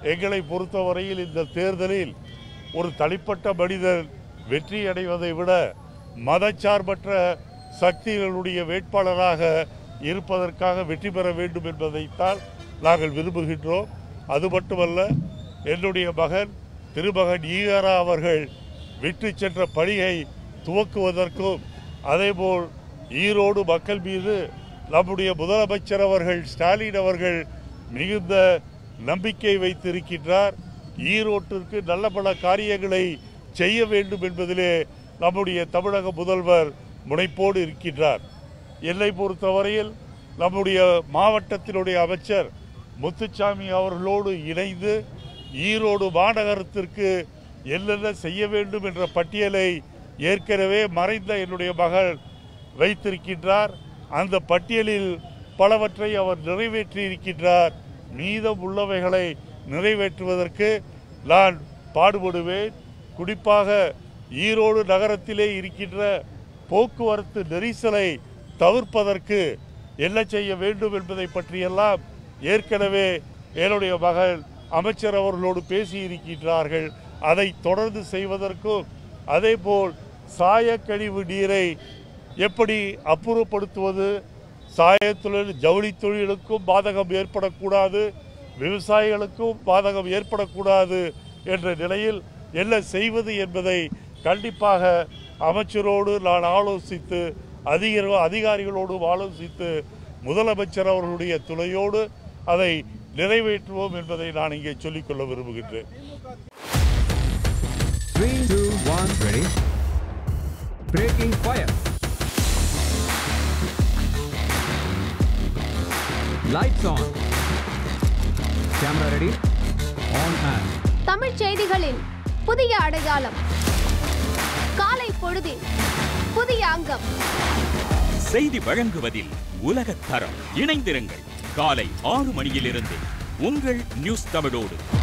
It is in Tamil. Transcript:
எங்களை பொறுத்தவரையில் இந்த தேர்தலில் ஒரு தனிப்பட்ட மனிதன் வெற்றி அடைவதை விட மதச்சார்பற்ற சக்திகளுடைய வேட்பாளராக இருப்பதற்காக வெற்றி பெற வேண்டும் என்பதைத்தான் நாங்கள் விரும்புகின்றோம் அது மட்டுமல்ல என்னுடைய மகன் திருமகன் ஈகரா அவர்கள் விட்டு சென்ற பணியை துவக்குவதற்கும் அதேபோல் ஈரோடு மக்கள் மீது நம்முடைய முதலமைச்சர் அவர்கள் ஸ்டாலின் அவர்கள் மிகுந்த நம்பிக்கை வைத்திருக்கின்றார் ஈரோட்டிற்கு நல்ல பல காரியங்களை செய்ய வேண்டும் என்பதிலே நம்முடைய தமிழக முதல்வர் முனைப்போடு இருக்கின்றார் என்னை பொறுத்தவரையில் நம்முடைய மாவட்டத்தினுடைய அமைச்சர் முத்துச்சாமி அவர்களோடு இணைந்து ஈரோடு மாநகரத்திற்கு என்னென்ன செய்ய வேண்டும் என்ற பட்டியலை ஏற்கனவே மறைந்த என்னுடைய மகள் வைத்திருக்கின்றார் அந்த பட்டியலில் பலவற்றை அவர் நிறைவேற்றி இருக்கின்றார் மீதம் உள்ளவைகளை நிறைவேற்றுவதற்கு நான் பாடுபடுவேன் குறிப்பாக ஈரோடு நகரத்திலே இருக்கின்ற போக்குவரத்து நெரிசலை தவிர்ப்பதற்கு என்ன செய்ய வேண்டும் என்பதை பற்றியெல்லாம் ஏற்கனவே என்னுடைய மகள் அமைச்சர் அவர்களோடு பேசியிருக்கின்றார்கள் அதை தொடர்ந்து செய்வதற்கும் அதேபோல் சாயக்கழிவு நீரை எப்படி அப்புறப்படுத்துவது சாயத்தொழில் ஜவுளி தொழிலுக்கும் பாதகம் ஏற்படக்கூடாது விவசாயிகளுக்கும் பாதகம் ஏற்படக்கூடாது என்ற நிலையில் என்ன செய்வது என்பதை கண்டிப்பாக அமைச்சரோடு நான் ஆலோசித்து அதிக அதிகாரிகளோடு ஆலோசித்து முதலமைச்சர் அவர்களுடைய துணையோடு அதை நிறைவேற்றுவோம் என்பதை நான் இங்கே சொல்லிக்கொள்ள விரும்புகின்றேன் Three, two, one, ready. Breaking fire. Lights on. Camera ready. On and. தமிழ்ச் செய்திகளின் புதிய அடையாளம் காலை பொழுதின் புதிய அங்கம் செய்தி வழங்குவதில் உலகத் தரம் இணைந்திருங்கள் காலை ஆறு மணியிலிருந்து உங்கள் நியூஸ் தமிழோடு